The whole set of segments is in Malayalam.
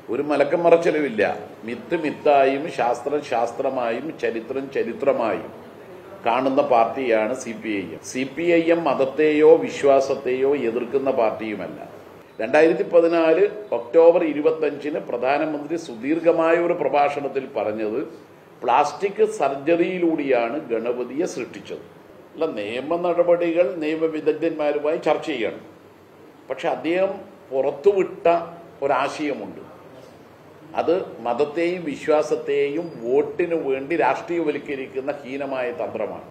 ഒരു മലക്കം മറച്ചലുമില്ല മിത്ത് മിത്തായും ശാസ്ത്രം ശാസ്ത്രമായും ചരിത്രം ചരിത്രമായും കാണുന്ന പാർട്ടിയാണ് C P I M C P I M മതത്തെയോ വിശ്വാസത്തെയോ എതിർക്കുന്ന പാർട്ടിയുമല്ല രണ്ടായിരത്തി പതിനാല് ഒക്ടോബർ ഇരുപത്തഞ്ചിന് പ്രധാനമന്ത്രി സുദീർഘമായ ഒരു പ്രഭാഷണത്തിൽ പറഞ്ഞത് പ്ലാസ്റ്റിക് സർജറിയിലൂടെയാണ് ഗണപതിയെ സൃഷ്ടിച്ചത് അല്ല നിയമ നടപടികൾ നിയമവിദഗ്ധന്മാരുമായി ചർച്ച ചെയ്യണം പക്ഷെ അദ്ദേഹം പുറത്തുവിട്ട ഒരാശയമുണ്ട് അത് മതത്തെയും വിശ്വാസത്തെയും വോട്ടിനു വേണ്ടി രാഷ്ട്രീയവൽക്കരിക്കുന്ന ഹീനമായ തന്ത്രമാണ്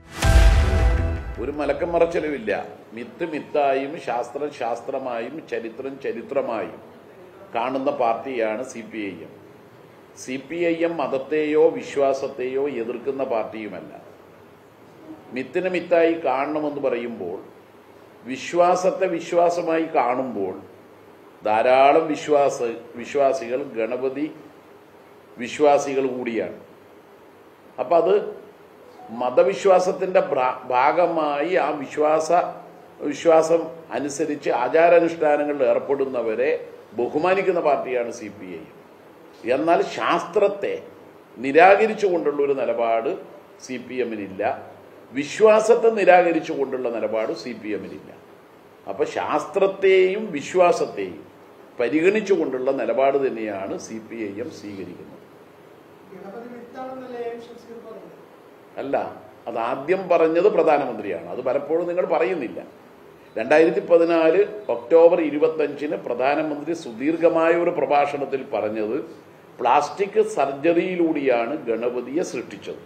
ഒരു മലക്കം മറച്ചലുമില്ല മിത്ത് മിത്തായും ശാസ്ത്രം ശാസ്ത്രമായും ചരിത്രം ചരിത്രമായും കാണുന്ന പാർട്ടിയാണ് C P I M C P I M മതത്തെയോ വിശ്വാസത്തെയോ എതിർക്കുന്ന പാർട്ടിയുമല്ല മിത്തിന് മിത്തായി കാണണമെന്ന് പറയുമ്പോൾ വിശ്വാസത്തെ വിശ്വാസമായി കാണുമ്പോൾ ധാരാളം വിശ്വാസ വിശ്വാസികൾ ഗണപതി വിശ്വാസികൾ കൂടിയാണ് അപ്പം അത് മതവിശ്വാസത്തിൻ്റെ ഭ്രാ- ഭാഗമായി ആ വിശ്വാസ വിശ്വാസം അനുസരിച്ച് ആചാരാനുഷ്ഠാനങ്ങളിൽ ഏർപ്പെടുന്നവരെ ബഹുമാനിക്കുന്ന പാർട്ടിയാണ് സി പി ഐ എന്നാൽ ശാസ്ത്രത്തെ നിരാകരിച്ചുകൊണ്ടുള്ള ഒരു നിലപാട് സി പി എമ്മിനില്ല വിശ്വാസത്തെ നിരാകരിച്ചുകൊണ്ടുള്ള നിലപാട് സി പി എമ്മിനില്ല അപ്പൊ ശാസ്ത്രത്തെയും വിശ്വാസത്തെയും പരിഗണിച്ചുകൊണ്ടുള്ള നിലപാട് തന്നെയാണ് സി പി ഐ എം സ്വീകരിക്കുന്നത് ഗണപതി മിത്താണെന്നല്ലേ ഷംസീർ പറഞ്ഞത് അല്ല അത് ആദ്യം പറഞ്ഞത് പ്രധാനമന്ത്രിയാണ് അത് പലപ്പോഴും നിങ്ങൾ പറയുന്നില്ല രണ്ടായിരത്തി പതിനാല് ഒക്ടോബർ ഇരുപത്തഞ്ചിന് പ്രധാനമന്ത്രി സുദീർഘമായ ഒരു പ്രഭാഷണത്തിൽ പറഞ്ഞത് പ്ലാസ്റ്റിക് സർജറിയിലൂടെയാണ് ഗണപതിയെ സൃഷ്ടിച്ചത്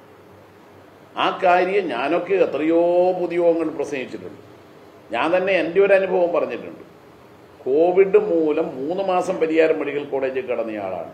ആ കാര്യം ഞാനൊക്കെ എത്രയോ പൊതുയോഗങ്ങൾ പ്രസംഗിച്ചിട്ടുണ്ട് ഞാൻ തന്നെ എൻ്റെ ഒരു അനുഭവം പറഞ്ഞിട്ടുണ്ട് കോവിഡ് മൂലം മൂന്ന് മാസം പരിയാരം മെഡിക്കൽ കോളേജിൽ കിടന്നയാളാണ്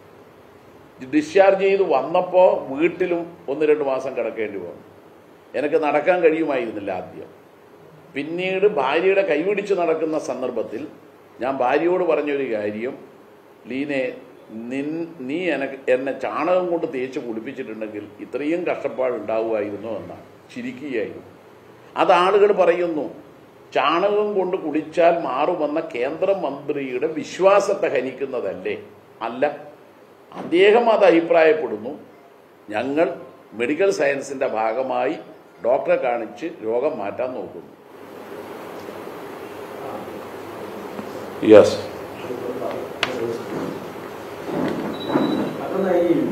ഡിസ്ചാർജ് ചെയ്ത് വന്നപ്പോൾ വീട്ടിലും ഒന്ന് രണ്ട് മാസം കിടക്കേണ്ടി വന്നു എനിക്ക് നടക്കാൻ കഴിയുമായിരുന്നില്ല ആദ്യം പിന്നീട് ഭാര്യയുടെ കൈപിടിച്ച് നടക്കുന്ന സന്ദർഭത്തിൽ ഞാൻ ഭാര്യയോട് പറഞ്ഞൊരു കാര്യം ലീനെ നിൻ നീ എനക്ക് എന്നെ ചാണകം കൊണ്ട് തേച്ച് കുളിപ്പിച്ചിട്ടുണ്ടെങ്കിൽ ഇത്രയും കഷ്ടപ്പാട് ഉണ്ടാവുമായിരുന്നു എന്നാണ് ചിരിക്കുകയായിരുന്നു അത് ആളുകൾ പറയുന്നു ചാണകം കൊണ്ട് കുളിച്ചാൽ മാറുമെന്ന കേന്ദ്രമന്ത്രിയുടെ വിശ്വാസത്തെ ഹനിക്കുന്നതല്ലേ അല്ല അദ്ദേഹം അത് അഭിപ്രായപ്പെടുന്നു ഞങ്ങൾ മെഡിക്കൽ സയൻസിന്റെ ഭാഗമായി ഡോക്ടറെ കാണിച്ച് രോഗം മാറ്റാൻ നോക്കുന്നു യെസ് മറ്റൊന്ന് ഈ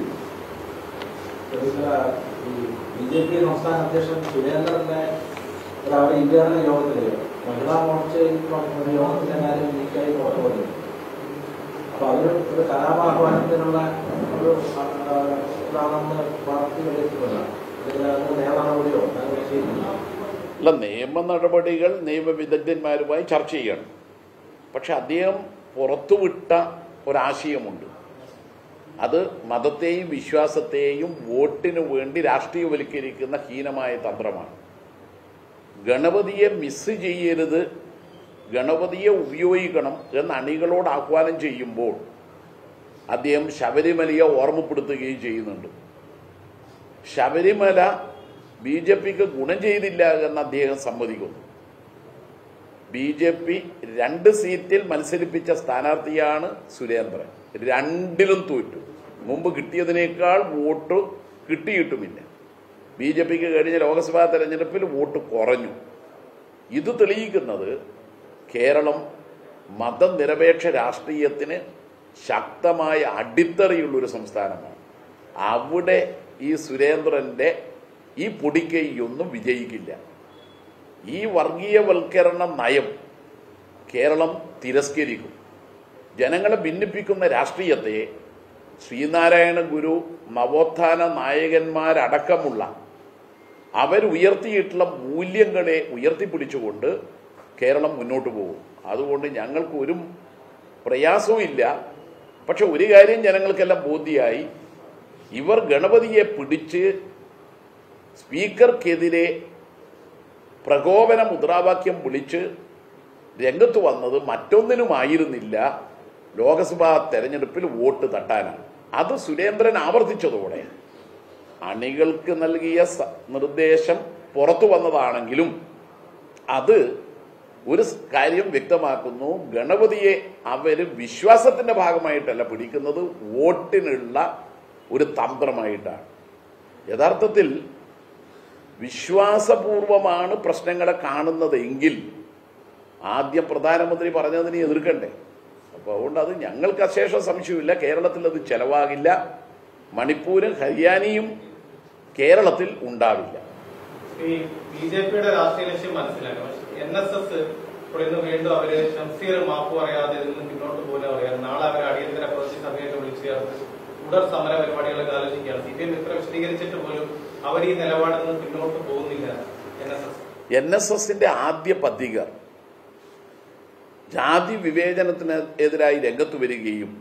ബി ജെ പി സംസ്ഥാന അധ്യക്ഷൻ സുരേന്ദ്രന്റെ ഒരു അവരുടെ ഇന്റേണൽ യോഗത്തില് മഹിളാ മോർച്ചയിൽ ഒരു യോഗത്തിന്റെ കാര്യം ലീക്കായി പുറത്തു വന്നു അപ്പൊ അതിന് ഒരു കലാപാഹ്വാനത്തിനുള്ള ഒരു ആ, ആ, ഇതാണെന്ന് പാർട്ടി വിലയിരുത്തുന്നില്ല ഇതിൽ അതിന് നിയമനടപടിയോ അങ്ങനെ ചെയ്യുന്നില്ല അല്ല നിയമ നടപടികൾ നിയമവിദഗ്ധന്മാരുമായി ചർച്ച ചെയ്യണം പക്ഷെ അദ്ദേഹം പുറത്തുവിട്ട ഒരാശയമുണ്ട് അത് മതത്തെയും വിശ്വാസത്തെയും വോട്ടിനു വേണ്ടി രാഷ്ട്രീയവൽക്കരിക്കുന്ന ഹീനമായ തന്ത്രമാണ് ഗണപതിയെ മിസ് ചെയ്യരുത് ഗണപതിയെ ഉപയോഗിക്കണം എന്ന് അണികളോട് ആഹ്വാനം ചെയ്യുമ്പോൾ അദ്ദേഹം ശബരിമലയെ ഓർമ്മപ്പെടുത്തുകയും ചെയ്യുന്നുണ്ട് ശബരിമല ബി ജെ പിക്ക് ഗുണം ചെയ്തില്ല എന്ന് അദ്ദേഹം സമ്മതിക്കുന്നു ബി ജെ പി രണ്ട് സീറ്റിൽ മത്സരിപ്പിച്ച സ്ഥാനാർത്ഥിയാണ് സുരേന്ദ്രൻ രണ്ടിലും തോറ്റു മുമ്പ് കിട്ടിയതിനേക്കാൾ വോട്ട് കിട്ടിയിട്ടുമില്ല ബി ജെ പിക്ക് കഴിഞ്ഞ ലോക്സഭാ തെരഞ്ഞെടുപ്പിൽ വോട്ട് കുറഞ്ഞു ഇത് തെളിയിക്കുന്നത് കേരളം മതനിരപേക്ഷ രാഷ്ട്രീയത്തിന് ശക്തമായ അടിത്തറയുള്ളൊരു സംസ്ഥാനമാണ് അവിടെ ഈ സുരേന്ദ്രന്റെ ഈ പൊടിക്കൈയൊന്നും വിജയിക്കില്ല ഈ വർഗീയവൽക്കരണ നയം കേരളം തിരസ്കരിക്കും ജനങ്ങളെ ഭിന്നിപ്പിക്കുന്ന രാഷ്ട്രീയത്തെ ശ്രീനാരായണ ഗുരു നവോത്ഥാന നായകന്മാരടക്കമുള്ള അവരുയർത്തിയിട്ടുള്ള മൂല്യങ്ങളെ ഉയർത്തിപ്പിടിച്ചുകൊണ്ട് കേരളം മുന്നോട്ട് പോകും അതുകൊണ്ട് ഞങ്ങൾക്ക് ഒരു പ്രയാസവും ഇല്ല പക്ഷെ ഒരു കാര്യം ജനങ്ങൾക്കെല്ലാം ബോധ്യമായി ഇവർ ഗണപതിയെ പിടിച്ച് സ്പീക്കർക്കെതിരെ പ്രകോപന മുദ്രാവാക്യം വിളിച്ച് രംഗത്ത് വന്നത് മറ്റൊന്നിനുമായിരുന്നില്ല ലോക്സഭാ തെരഞ്ഞെടുപ്പിൽ വോട്ട് തട്ടാനാണ് അത് സുരേന്ദ്രൻ ആവർത്തിച്ചതോടെ അണികൾക്ക് നൽകിയ സ- നിർദ്ദേശം പുറത്തു വന്നതാണെങ്കിലും അത് ഒരു സ് കാര്യം വ്യക്തമാക്കുന്നു ഗണപതിയെ അവര് വിശ്വാസത്തിന്റെ ഭാഗമായിട്ടല്ല പിടിക്കുന്നത് വോട്ടിനുള്ള ഒരു തന്ത്രമായിട്ടാണ് യഥാർത്ഥത്തിൽ വിശ്വാസപൂർവമാണ് പ്രശ്നങ്ങളെ കാണുന്നതെങ്കിൽ ആദ്യം പ്രധാനമന്ത്രി പറഞ്ഞതിനെ എതിർക്കണ്ടേ അപ്പോൾ അതുകൊണ്ട് അത് ഞങ്ങൾക്ക് അശേഷം സംശയമില്ല കേരളത്തിൽ അത് ചെലവാകില്ല മണിപ്പൂരും ഹരിയാനയും കേരളത്തിൽ ഉണ്ടാവില്ല ഈ ബി ജെ പിയുടെ രാഷ്ട്രീയ ലക്ഷ്യം മനസ്സിലാക്കാം പക്ഷെ എൻ എസ് എസ് ഇപ്പോൾ ഇന്ന് വീണ്ടും അവര് ഷംസീർ മാപ്പ് പറയാതെ ഇതിൽ നിന്ന് പിന്നോട്ട് പോലെ പറയാം നാളെ അവർ അടിയന്തര പ്രതിനിധി സഭയൊക്കെ വിളിച്ചു ചേർത്ത് തുടർ സമര പരിപാടികളൊക്കെ ആലോചിക്കുകയാണ് സി പി എം ഇത്ര വിശദീകരിച്ചിട്ട് പോലും അവർ ഈ നിലപാടിൽ നിന്ന് പിന്നോട്ട് പോകുന്നില്ല N S S N S എസിന്റെ ആദ്യ പത്രിക ജാതി വിവേചനത്തിന് എതിരായി രംഗത്ത് വരികയും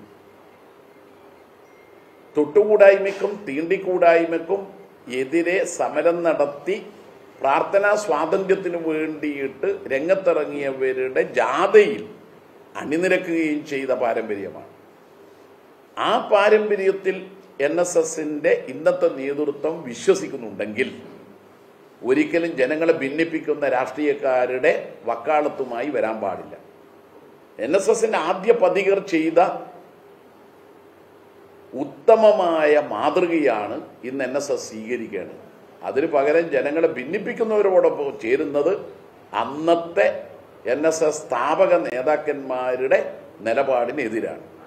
തൊട്ടുകൂടായ്മയ്ക്കും തീണ്ടിക്കൂടായ്മയ്ക്കും എതിരെ സമരം നടത്തി പ്രാർത്ഥനാ സ്വാതന്ത്ര്യത്തിന് വേണ്ടിയിട്ട് രംഗത്തിറങ്ങിയവരുടെ ജാഥയിൽ അണിനിരക്കുകയും ചെയ്ത പാരമ്പര്യമാണ് ആ പാരമ്പര്യത്തിൽ എൻ എസ് എസിന്റെ ഇന്നത്തെ നേതൃത്വം വിശ്വസിക്കുന്നുണ്ടെങ്കിൽ ഒരിക്കലും ജനങ്ങളെ ഭിന്നിപ്പിക്കുന്ന രാഷ്ട്രീയക്കാരുടെ വക്കാലത്തുമായി വരാൻ പാടില്ല എൻ എസ് എസിന്റെ ആദ്യ പതികർ ചെയ്ത ഉത്തമമായ മാതൃകയാണ് ഇന്ന് എൻ എസ് എസ് സ്വീകരിക്കേണ്ടത് അതിന് പകരം ജനങ്ങളെ ഭിന്നിപ്പിക്കുന്നവരോടൊപ്പം ചേരുന്നത് അന്നത്തെ എൻ എസ് എസ് സ്ഥാപക നേതാക്കന്മാരുടെ നിലപാടിനെതിരാണ്